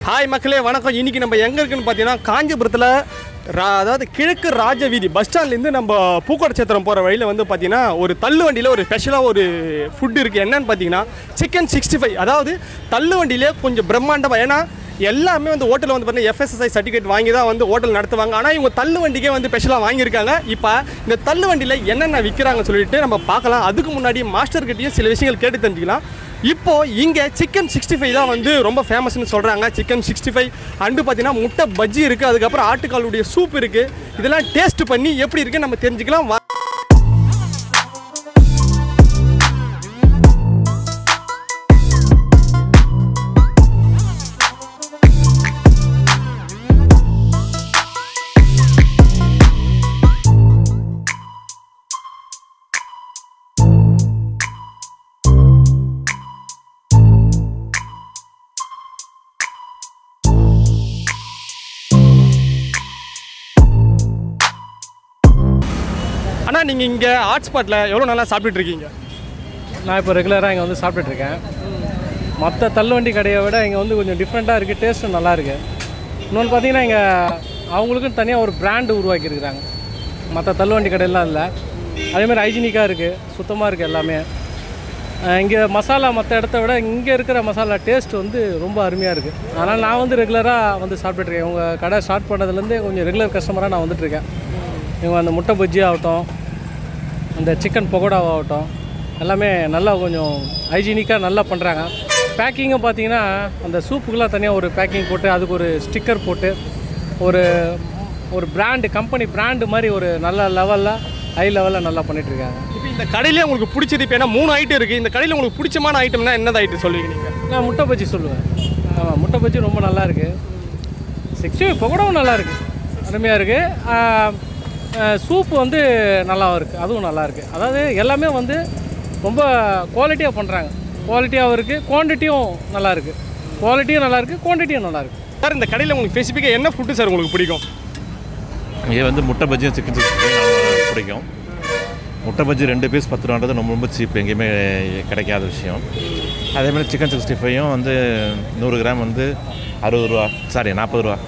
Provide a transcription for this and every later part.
Hi மக்களே வணக்கம் இன்னைக்கு நம்ம எங்கே இருக்குன்னு பார்த்தீங்கன்னா காஞ்சிபுரத்தில் ரா அதாவது கிழக்கு ராஜ வீதி பஸ் ஸ்டாண்ட்லேருந்து நம்ம பூக்கோட்டச்சத்திரம் போகிற வழியில் வந்து பார்த்தீங்கன்னா ஒரு தள்ளு வண்டியில் ஒரு ஸ்பெஷலாக ஒரு ஃபுட் இருக்குது என்னன்னு பார்த்தீங்கன்னா சிக்கன் சிக்ஸ்டி ஃபைவ் அதாவது தள்ளு வண்டியிலே கொஞ்சம் பிரம்மாண்டமாக ஏன்னா எல்லாமே வந்து ஹோட்டலில் வந்து பார்த்தீங்கன்னா எஃப்எஸ்எஸ்ஐ சர்டிஃபிகேட் வாங்கி தான் வந்து ஹோட்டல் நடத்துவாங்க ஆனால் இவங்க தள்ளு வண்டிக்கே வந்து ஸ்பெஷலாக வாங்கியிருக்காங்க இப்போ இந்த தள்ளு வண்டியில் என்னென்ன விற்கிறாங்க சொல்லிட்டு நம்ம பார்க்கலாம் அதுக்கு முன்னாடி மாஸ்டர் கிட்டேயும் சில விஷயங்கள் கேட்டு தெரிஞ்சுக்கலாம் இப்போ இங்கே சிக்கன் சிக்ஸ்டி ஃபைவ் தான் வந்து ரொம்ப ஃபேமஸ்னு சொல்கிறாங்க சிக்கன் சிக்ஸ்டி ஃபைவ் அண்டு பார்த்தீங்கன்னா முட்டை பஜ்ஜி இருக்குது அதுக்கப்புறம் ஆட்டுக்காலுடைய சூப் இருக்குது இதெல்லாம் டேஸ்ட் பண்ணி எப்படி இருக்குன்னு நம்ம தெரிஞ்சுக்கலாம் வா ஆனால் நீங்கள் இங்கே ஹாட் ஸ்பாட்டில் எவ்வளோ நல்லா சாப்பிட்டுட்டு இருக்கீங்க நான் இப்போ ரெகுலராக இங்கே வந்து சாப்பிட்டுட்ருக்கேன் மற்ற தள்ளுவண்டி கடையை விட இங்கே வந்து கொஞ்சம் டிஃப்ரெண்ட்டாக இருக்குது டேஸ்ட்டும் நல்லா இருக்கு இன்னொன்று பார்த்தீங்கன்னா இங்கே அவங்களுக்கும் தனியாக ஒரு பிராண்டு உருவாக்கியிருக்கிறாங்க மற்ற தள்ளுவண்டி கடையெல்லாம் இல்லை அதேமாதிரி ஹைஜீனிக்காக இருக்குது சுத்தமாக இருக்குது எல்லாமே இங்கே மசாலா மற்ற இடத்த விட இங்கே இருக்கிற மசாலா டேஸ்ட் வந்து ரொம்ப அருமையாக இருக்குது அதனால் நான் வந்து ரெகுலராக வந்து சாப்பிட்டுட்ருக்கேன் உங்கள் கடை ஸ்டார்ட் பண்ணதுலேருந்தே கொஞ்சம் ரெகுலர் கஸ்டமராக நான் வந்துட்டுருக்கேன் இவங்க அந்த முட்டை பஜ்ஜி ஆகட்டும் அந்த சிக்கன் பக்கோடாவாகட்டும் எல்லாமே நல்லா கொஞ்சம் ஹைஜீனிக்காக நல்லா பண்ணுறாங்க பேக்கிங்கும் பார்த்தீங்கன்னா அந்த சூப்புக்கெலாம் தனியாக ஒரு பேக்கிங் போட்டு அதுக்கு ஒரு ஸ்டிக்கர் போட்டு ஒரு ஒரு பிராண்டு கம்பெனி பிராண்டு மாதிரி ஒரு நல்ல லெவலில் ஹை லெவலில் நல்லா பண்ணிகிட்ருக்காங்க இப்போ இந்த கடையிலே உங்களுக்கு பிடிச்சது இப்போ ஏன்னா மூணு ஐட்டம் இருக்குது இந்த கடையில் உங்களுக்கு பிடிச்சமான ஐட்டம்னா என்னது ஐட்டம் சொல்லுவீங்க நீங்கள் நான் முட்டை பஜ்ஜி சொல்லுவேன் ஆமாம் முட்டை பஜ்ஜி ரொம்ப நல்லா இருக்குது சிக்ஸ்டி பக்கோடாவும் நல்லா இருக்குது அருமையாக இருக்குது சூப்பு வந்து நல்லாவும் இருக்குது அதுவும் நல்லா இருக்குது அதாவது எல்லாமே வந்து ரொம்ப குவாலிட்டியாக பண்ணுறாங்க குவாலிட்டியாகவும் இருக்குது குவான்டிட்டியும் நல்லா இருக்குது குவாலிட்டியும் நல்லா இருக்குது குவான்டிட்டியும் நல்லா இருக்குது சார் இந்த கடையில் உங்களுக்கு ஸ்பெசிஃபிக்காக என்ன ஃபுட்டு சார் உங்களுக்கு பிடிக்கும் இது வந்து முட்டை பஜ்ஜியும் சிக்கன் சிக்ஸ்டி பிடிக்கும் முட்டை பஜ்ஜி ரெண்டு பீஸ் பத்து ரூபான்றது ரொம்ப ரொம்ப சீப் எங்கேயுமே கிடைக்காத விஷயம் அதே மாதிரி சிக்கன் சிக்ஸ்டி ஃபைவும் வந்து நூறு கிராம் வந்து அறுபது ரூபா சாரி நாற்பது ரூபா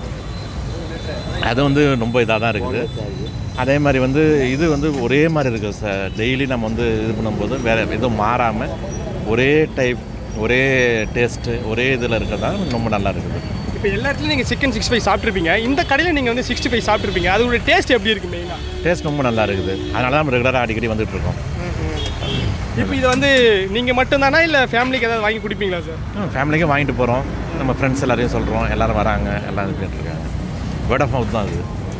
அது வந்து ரொம்ப இதாக தான் இருக்குது அதே மாதிரி வந்து இது வந்து ஒரே மாதிரி இருக்குது சார் டெய்லி நம்ம வந்து இது பண்ணும்போது வேறு எதுவும் மாறாமல் ஒரே டைப் ஒரே டேஸ்ட்டு ஒரே இதில் இருக்கிறதா ரொம்ப நல்லா இருக்குது இப்போ எல்லா இடத்துலையும் நீங்கள் சிக்கன் சிக்ஸ்டி ஃபைவ் சாப்பிட்ருப்பீங்க இந்த கடையில் நீங்கள் வந்து சிக்ஸ்டி ஃபைவ் சாப்பிட்ருப்பீங்க அதோட டேஸ்ட் எப்படி இருக்குது மெயினாக டேஸ்ட் ரொம்ப நல்லா இருக்குது அதனால தான் ரெகுலராக அடிக்கடி வந்துட்டு இருக்கோம் இப்போ இது வந்து நீங்கள் மட்டும்தானா இல்லை ஃபேமிலிக்கு ஏதாவது வாங்கி குடிப்பீங்களா சார் ஃபேமிலிக்கும் வாங்கிட்டு போகிறோம் நம்ம ஃப்ரெண்ட்ஸ் எல்லாரையும் சொல்கிறோம் எல்லாரும் வராங்க எல்லாம் இது பண்ணிட்டு இருக்காங்க வேர்ட் ஆஃப் மவுத் தான் அது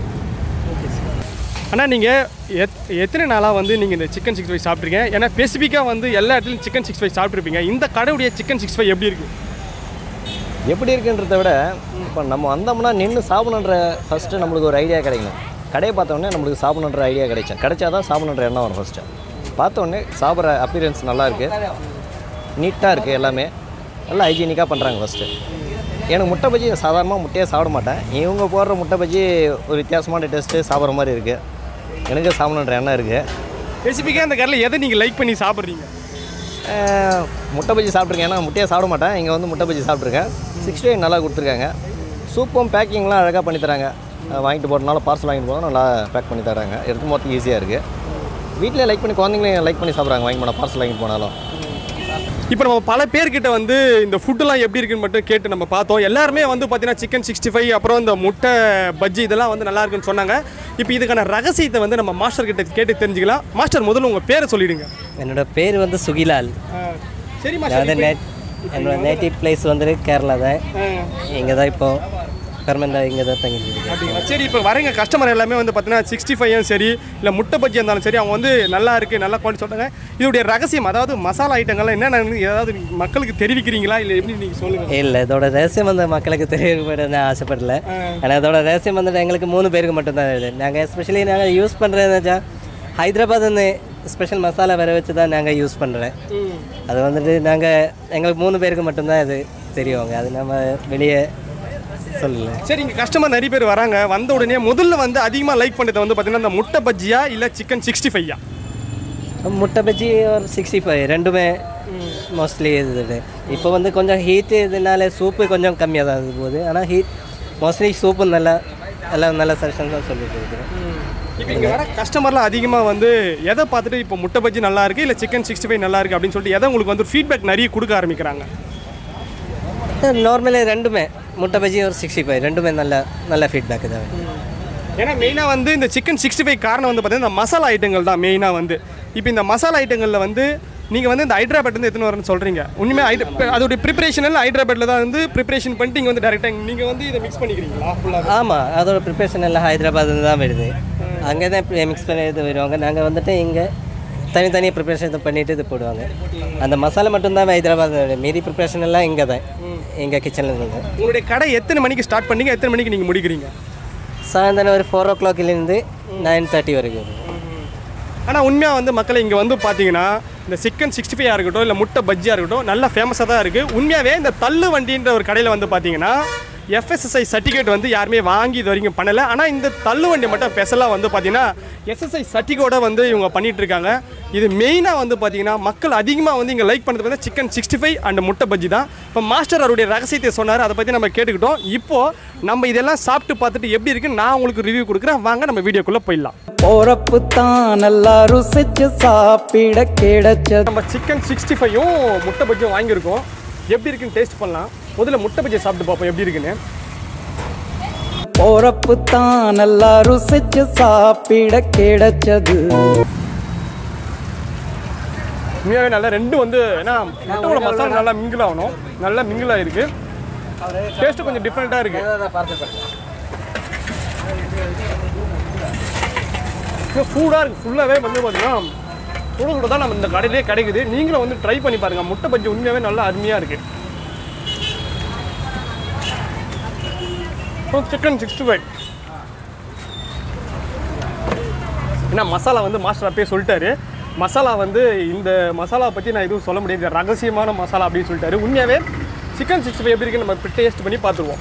ஆனால் நீங்கள் எத் எத்தனை நாளாக வந்து நீங்கள் இந்த சிக்கன் சிக்ஸ்டி ஃபைவ் சாப்பிட்ருக்கீங்க ஏன்னா ஸ்பெசிஃபிக்காக வந்து எல்லா இடத்துலையும் சிக்கன் சிக்ஸ்டி ஃபைவ் சாப்பிட்ருப்பீங்க இந்த கடையுடைய சிக்கன் சிக்ஸ்டி ஃபைவ் எப்படி இருக்குது எப்படி இருக்குன்றத விட இப்போ நம்ம வந்தோம்னா நின்று சாப்பிடணுன்ற ஃபஸ்ட்டு நம்மளுக்கு ஒரு ஐடியா கிடைக்கணும் கடையை பார்த்தோன்னே நம்மளுக்கு சாப்பிடணுன்ற ஐடியா கிடைச்சோம் கிடைச்சா தான் சாப்பிடணுன்ற எண்ணம் வரும் ஃபஸ்ட்டு பார்த்தோன்னே சாப்பிட்ற அப்பியரன்ஸ் நல்லா இருக்குது நீட்டாக இருக்குது எல்லாமே நல்லா ஹைஜீனிக்காக பண்ணுறாங்க ஃபஸ்ட்டு எனக்கு முட்டை பஜ்ஜி சாதாரணமாக முட்டையே சாப்பிட மாட்டேன் இவங்க போடுற முட்டை பஜ்ஜி ஒரு வித்தியாசமான டேஸ்ட்டு சாப்பிட்ற மாதிரி இருக்குது எனக்கு சாப்பிடணுன்ற எண்ணம் இருக்குது ஸ்பெசிஃபிக்காக இந்த கடையில் எதை நீங்கள் லைக் பண்ணி சாப்பிட்றீங்க அஹ் முட்டை பஜ்ஜி சாப்பிட்ருக்கேன் ஏன்னா முட்டையை சாப்பிட மாட்டேன் இங்கே வந்து முட்டை பஜ்ஜி சாப்பிட்ருக்கேன் சிக்ஸ்டி ஃபைவ் நல்லா கொடுத்துருக்காங்க சூப்பும் பேக்கிங்லாம் அழகாக பண்ணி தராங்க அஹ் வாங்கிட்டு போகிறதுனால பார்சல் வாங்கிட்டு போனால் நல்லா பேக் பண்ணி தராங்க எடுத்து மொத்தம் ஈஸியாக இருக்குது வீட்டில் லைக் பண்ணி குழந்தைங்களையும் லைக் பண்ணி சாப்பிட்றாங்க வாங்கி போனால் பார்சல் வாங்கிட்டு போனாலும் இப்போ நம்ம பல பேர்கிட்ட வந்து இந்த ஃபுட்டுலாம் எப்படி இருக்குன்னு மட்டும் கேட்டு நம்ம பார்த்தோம் எல்லாருமே வந்து பார்த்தீங்கன்னா சிக்கன் சிக்ஸ்டி ஃபைவ் அப்புறம் இந்த முட்டை பஜ்ஜி இதெல்லாம் வந்து நல்லா இருக்குன்னு சொன்னாங்க இப்போ இதுக்கான ரகசியத்தை வந்து நம்ம மாஸ்டர் கிட்ட கேட்டு தெரிஞ்சுக்கலாம் மாஸ்டர் முதல்ல உங்கள் பேரை சொல்லிடுங்க என்னோட பேர் வந்து சுகிலால் சரி நான் மாஸ்டர் வந்து நேட் என்னோட நேட்டிவ் பிளேஸ் வந்து கேரளா தான் இங்கே தான் இப்போ பெர்மனண்டாக இங்கே தான் தங்கிட்டு இருக்கேன் அப்படிங்களா சரி இப்போ வரங்க கஸ்டமர் எல்லாமே வந்து பார்த்தீங்கன்னா சிக்ஸ்டி ஃபைவும் சரி இல்லை முட்டை பஜ்ஜி இருந்தாலும் சரி அவங்க வந்து நல்லா இருக்குது நல்லா குவாலிட்டி சொல்கிறாங்க இதோடைய ரகசியம் அதாவது மசாலா ஐட்டங்கள்லாம் என்னென்ன ஏதாவது நீங்க மக்களுக்கு தெரிவிக்கிறீங்களா இல்லை எப்படி நீங்கள் சொல்லுங்கள் இல்லை இதோட ரகசியம் வந்து மக்களுக்கு தெரியப்பட நான் ஆசைப்படல ஆனால் இதோட ரகசியம் வந்துட்டு எங்களுக்கு மூணு பேருக்கு மட்டும்தான் இது நாங்கள் எஸ்பெஷலி நாங்கள் யூஸ் பண்ணுறது ஹைதராபாத் வந்து ஸ்பெஷல் மசாலா வர வச்சு தான் நாங்கள் யூஸ் பண்ணுறேன் அது வந்துட்டு நாங்கள் எங்களுக்கு மூணு பேருக்கு மட்டும்தான் இது தெரியுங்க அது நம்ம வெளியே சொல்லல சரி இங்கே கஸ்டமர் நிறைய பேர் வராங்க வந்த உடனே முதல்ல வந்து அதிகமாக லைக் பண்ணுறது வந்து பார்த்தீங்கன்னா இந்த முட்டை பஜ்ஜியா இல்லை சிக்கன் சிக்ஸ்டி ஃபைவ்யா முட்டை பஜ்ஜி ஒரு சிக்ஸ்டி ஃபைவ் ரெண்டுமே மோஸ்ட்லி இது இப்போ வந்து கொஞ்சம் ஹீட்டு இதனால சூப்பு கொஞ்சம் கம்மியாக தான் இது போகுது ஆனால் ஹீட் மோஸ்ட்லி சூப்பு நல்லா எல்லாம் நல்ல சஜஷன் தான் சொல்லிட்டு இருக்கிறேன் இப்போ இங்கே வர கஸ்டமர்லாம் அதிகமாக வந்து எதை பார்த்துட்டு இப்போ முட்டை பஜ்ஜி நல்லா இருக்கு இல்லை சிக்கன் சிக்ஸ்டி ஃபைவ் நல்லா இருக்கு அப்படின்னு சொல்லிட்டு எதை உங்களுக்கு வந்து ஃபீட்பேக் நிறைய கொடுக்க ஆரம்பிக்கிறாங்க நார்மலி ரெண்டுமே முட்டை பஜ்ஜி ஒரு சிக்ஸ்டி ஃபைவ் ரெண்டுமே நல்ல நல்ல ஃபீட்பேக் தான் ஏன்னா மெயினாக வந்து இந்த சிக்கன் சிக்ஸ்டி ஃபைவ் காரணம் வந்து பார்த்தீங்கன்னா இந்த மசாலா ஐட்டங்கள் தான் மெயினாக வந்து இப்போ இந்த மசாலா ஐட்டங்களில் வந்து நீங்கள் வந்து இந்த ஹைதராபாத் வந்து எத்தனை வரணும்னு சொல்கிறீங்க உண்மையாக ஹைட்ரா அதோடைய ப்ரிப்பரேஷன் எல்லாம் ஹைதராபாத்தில் தான் வந்து ப்ரிப்பரேஷன் பண்ணிட்டு இங்கே வந்து டேரெக்டாக நீங்கள் வந்து இதை மிக்ஸ் பண்ணிக்கிறீங்களா ஃபுல்லாக ஆமாம் அதோட ப்ரிப்ரேஷன் எல்லாம் ஹைதராபாத்ல தான் வருது அங்கே தான் மிக்ஸ் பண்ணி இது வருவாங்க நாங்கள் வந்துட்டு இங்கே தனித்தனியாக ப்ரிப்ரேஷன் இது பண்ணிட்டு இது போடுவாங்க அந்த மசாலா மட்டும்தான் ஹைதராபாத் மீதி ப்ரிப்ரேஷன் எல்லாம் இங்கே தான் எங்கள் கிச்சனில் இருந்து உங்களுடைய கடை எத்தனை மணிக்கு ஸ்டார்ட் பண்ணீங்க எத்தனை மணிக்கு நீங்கள் முடிக்கிறீங்க சாயந்தரம் ஒரு ஃபோர் ஓ கிளாக்லேருந்து நைன் தேர்ட்டி வரைக்கும் ஆனால் உண்மையாக வந்து மக்களை இங்கே வந்து பார்த்தீங்கன்னா இந்த சிக்கன் சிக்ஸ்டி ஃபைவாக இருக்கட்டும் இல்லை முட்டை பஜ்ஜியாக இருக்கட்டும் நல்லா ஃபேமஸாக தான் இருக்குது உண்மையாகவே இந்த தள்ளு வண்டின்ற ஒரு கடையில் வந்து பார்த்தீங்கன்னா எஃப்எஸ்எஸ்ஐ சர்டிஃபிகேட் வந்து யாருமே வாங்கி இது வரைக்கும் பண்ணலை ஆனால் இந்த தள்ளு வண்டி மட்டும் ஸ்பெஷலாக வந்து பார்த்தீங்கன்னா எஸ்எஸ்ஐ சர்டிஃபிகேட்டோட வந்து இவங்க பண்ணிட்டு இருக்காங்க இது மெயினாக வந்து பார்த்தீங்கன்னா மக்கள் அதிகமாக வந்து இங்கே லைக் பண்ணுறது வந்து சிக்கன் சிக்ஸ்டி ஃபைவ் அண்ட் முட்டை பஜ்ஜி தான் இப்போ மாஸ்டர் அவருடைய ரகசியத்தை சொன்னார் அதை பற்றி நம்ம கேட்டுக்கிட்டோம் இப்போது நம்ம இதெல்லாம் சாப்பிட்டு பார்த்துட்டு எப்படி இருக்குன்னு நான் உங்களுக்கு ரிவ்யூ கொடுக்குறேன் வாங்க நம்ம வீடியோக்குள்ளே போயிடலாம் போறப்பு தான் நல்லா ருசிச்சு சாப்பிட கிடைச்சது நம்ம சிக்கன் சிக்ஸ்டி ஃபைவும் முட்டை பஜ்ஜியும் வாங்கியிருக்கோம் எப்படி இருக்குன்னு டேஸ்ட் பண்ணலாம் முதல்ல முட்டை பஜ்ஜி சாப்பிட்டு பார்ப்போம் எப்படி இருக்குன்னு போறப்பு தான் நல்லா ருசிச்சு சாப்பிட கிடைச்சது உண்மையாகவே நல்லா ரெண்டும் வந்து ஏன்னா முட்டையோட மசாலா நல்லா மிங்கிள் ஆகணும் நல்லா மிங்கிள் ஆகிருக்கு டேஸ்ட்டு கொஞ்சம் டிஃப்ரெண்ட்டாக இருக்குது சூடாக இருக்குது ஃபுல்லாகவே வந்து பார்த்தீங்கன்னா சுட சுட தான் நம்ம இந்த கடையிலே கிடைக்குது நீங்களும் வந்து ட்ரை பண்ணி பாருங்கள் முட்டை பஜ்ஜி உண்மையாகவே நல்லா அருமையாக இருக்குது சிக்கன் சிக்ஸ்டி ஃபைவ் ஏன்னா மசாலா வந்து மாஸ்டர் அப்பயே சொல்லிட்டாரு மசாலா வந்து இந்த மசாலா பற்றி நான் எதுவும் சொல்ல முடியாது இது ரகசியமான மசாலா அப்படின்னு சொல்லிட்டாரு உண்மையாகவே சிக்கன் சிக்ஸ்டி ஃபைவ் எப்படி இருக்குன்னு நம்ம டேஸ்ட் பண்ணி பார்த்துருவோம்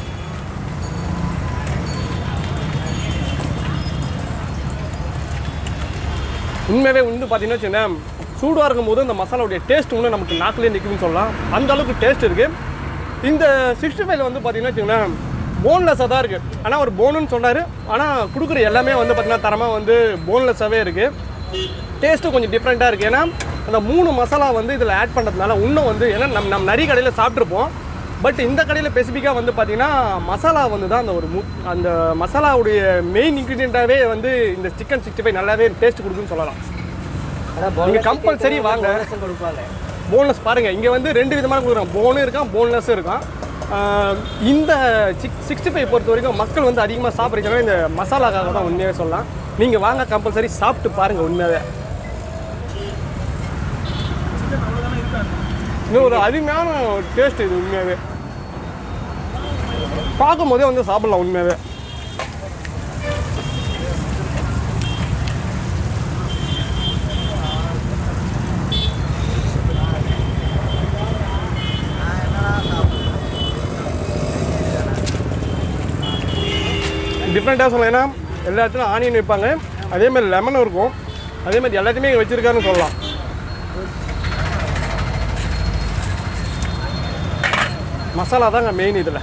உண்மையாகவே வந்து பார்த்தீங்கன்னா வச்சுக்கோங்களேன் சூடாக இருக்கும்போது இந்த மசாலாவுடைய டேஸ்ட் இன்னும் நமக்கு நாக்கிலே நிற்குதுன்னு சொல்லலாம் அந்த அளவுக்கு டேஸ்ட் இருக்குது இந்த சிக்ஸ்டி ஃபைவ்ல வந்து பார்த்தீங்கன்னா வச்சுக்கோங்களேன் போன்லெஸ்ஸாக தான் இருக்குது ஆனால் ஒரு போனுன்னு சொன்னார் ஆனால் கொடுக்குற எல்லாமே வந்து பார்த்தீங்கன்னா தரமாக வந்து போன்லெஸ்ஸாகவே இருக்குது டேஸ்ட்டும் கொஞ்சம் டிஃப்ரெண்ட்டாக இருக்குது ஏன்னா அந்த மூணு மசாலா வந்து இதில் ஆட் பண்ணுறதுனால இன்னும் வந்து ஏன்னா நம்ம நம்ம நிறைய கடையில் சாப்பிட்ருப்போம் பட் இந்த கடையில் ஸ்பெசிஃபிக்காக வந்து பார்த்தீங்கன்னா மசாலா வந்து தான் அந்த ஒரு மு அந்த மசாலாவுடைய மெயின் இன்க்ரீடியண்ட்டாகவே வந்து இந்த சிக்கன் சிக்ஸ்டி ஃபைவ் நல்லாவே டேஸ்ட் கொடுக்குன்னு சொல்லலாம் நீங்க compulsory வாங்க. கொடுப்பாங்க போன்லெஸ் பாருங்க இங்கே வந்து ரெண்டு விதமான கொடுக்குறாங்க போனும் இருக்கான் போன்லெஸ்ஸும் இருக்கான் ஆஹ் இந்த சிக் சிக்ஸ்டி ஃபைவ் பொறுத்த வரைக்கும் மக்கள் வந்து அதிகமாக சாப்பிட்றதுனால இந்த மசாலாக்காக தான் உண்மையாகவே சொல்லலாம் நீங்கள் வாங்க கம்பல்சரி சாப்பிட்டு பாருங்கள் உண்மையாகவே இன்னும் ஒரு அருமையான டேஸ்ட் இது உண்மையாகவே பார்க்கும் போதே வந்து சாப்பிடலாம் உண்மையாகவே டிஃப்ரெண்ட்டாக சொல்லலாம் ஏன்னா எல்லா இடத்துலையும் ஆனியன் வைப்பாங்க அதே மாதிரி லெமனும் இருக்கும் அதே மாதிரி எல்லாத்தையுமே இங்கே வச்சுருக்காருன்னு சொல்லலாம் மசாலா தாங்க மெயின் இதில்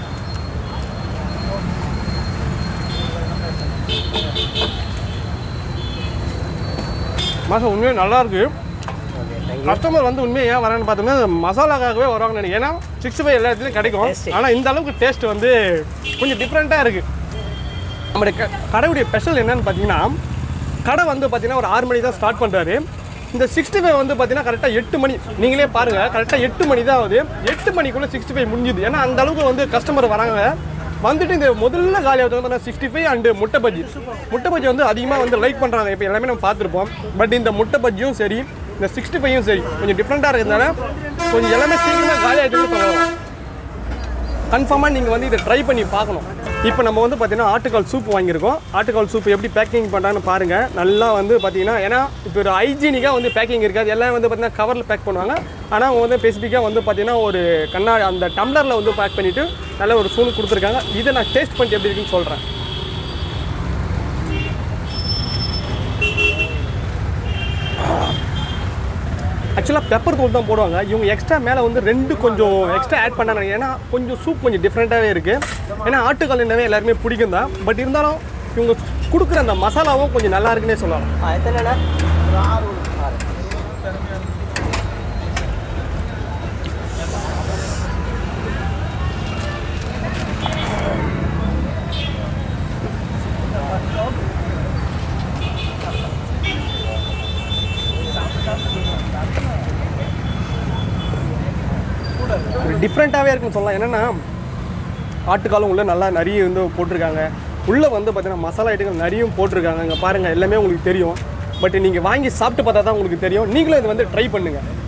மசாலா உண்மையாக நல்லா இருக்கு கஸ்டமர் வந்து உண்மையாக ஏன் வரான்னு பார்த்தோம்னா மசாலாக்காகவே வருவாங்கன்னு நினைக்கிறேன் ஏன்னா சிக்ஸ்டி ஃபைவ் எல்லா இடத்துலையும் கிடைக்கும் ஆனால் இந்த அளவுக்கு டேஸ்ட் வந்து கொஞ்சம் டிஃப்ரெண்ட்டாக இருக்குது நம்மளுடைய க கடையுடைய ஸ்பெஷல் என்னன்னு பார்த்தீங்கன்னா கடை வந்து பார்த்தீங்கன்னா ஒரு ஆறு மணி தான் ஸ்டார்ட் பண்ணுறாரு இந்த சிக்ஸ்டி ஃபைவ் வந்து பார்த்தீங்கன்னா கரெக்டாக எட்டு மணி நீங்களே பாருங்கள் கரெக்டாக எட்டு மணி தான் ஆகுது எட்டு மணிக்குள்ளே சிக்ஸ்டி ஃபைவ் முடிஞ்சுது ஏன்னா அந்த அளவுக்கு வந்து கஸ்டமர் வராங்க வந்துட்டு இந்த முதல்ல காலி ஆகுது பார்த்தீங்கன்னா சிக்ஸ்டி ஃபைவ் அண்டு முட்டை பஜ்ஜி முட்டை பஜ்ஜி வந்து அதிகமாக வந்து லைக் பண்ணுறாங்க இப்போ எல்லாமே நம்ம பார்த்துருப்போம் பட் இந்த முட்டை பஜ்ஜியும் சரி இந்த சிக்ஸ்டி ஃபைவும் சரி கொஞ்சம் டிஃப்ரெண்ட்டாக இருக்கிறதுனால கொஞ்சம் எல்லாமே சீக்கிரமாக காலி ஆகிடுதுன்னு சொல்லலாம் கன்ஃபார்மாக நீங்கள் வந்து இதை ட்ரை பண்ணி பார்க்கணும் இப்போ நம்ம வந்து பார்த்தீங்கன்னா ஆட்டுக்கால் சூப் வாங்கியிருக்கோம் ஆட்டுக்கால் சூப் எப்படி பேக்கிங் பண்ணுறான்னு பாருங்கள் நல்லா வந்து பார்த்தீங்கன்னா ஏன்னா இப்போ ஒரு ஹைஜீனிக்காக வந்து பேக்கிங் இருக்காது எல்லாம் வந்து பார்த்தீங்கன்னா கவரில் பேக் பண்ணுவாங்க ஆனால் அவங்க வந்து ஸ்பெசிஃபிக்காக வந்து பார்த்தீங்கன்னா ஒரு கண்ணா அந்த டம்ளரில் வந்து பேக் பண்ணிவிட்டு நல்ல ஒரு ஸ்பூன் கொடுத்துருக்காங்க இதை நான் டேஸ்ட் பண்ணிட்டு எப்படி இருக்குன்னு சொல்கிறேன் ஆக்சுவலாக பெப்பர் தூள் தான் போடுவாங்க இவங்க எக்ஸ்ட்ரா மேலே வந்து ரெண்டு கொஞ்சம் எக்ஸ்ட்ரா ஆட் பண்ணாங்க ஏன்னா கொஞ்சம் சூப் கொஞ்சம் டிஃப்ரெண்ட்டாகவே இருக்குது ஏன்னா ஆட்டுக்கால் என்னவே எல்லாருமே பிடிக்கும் தான் பட் இருந்தாலும் இவங்க கொடுக்குற அந்த மசாலாவும் கொஞ்சம் நல்லா இருக்குன்னே சொல்லலாம் எத்தனைண்ணா ஒரு டிஃப்ரெண்ட்டாகவே இருக்குன்னு சொல்லலாம் என்னென்னா ஆட்டுக்காலும் உள்ள நல்லா நிறைய வந்து போட்டிருக்காங்க உள்ளே வந்து பார்த்தீங்கன்னா மசாலா ஐட்டங்கள் நிறையும் போட்டிருக்காங்க இங்கே பாருங்கள் எல்லாமே உங்களுக்கு தெரியும் பட் நீங்கள் வாங்கி சாப்பிட்டு பார்த்தா தான் உங்களுக்கு தெரியும் நீங்களும் இது வந்து ட்ரை பண்ணுங்கள்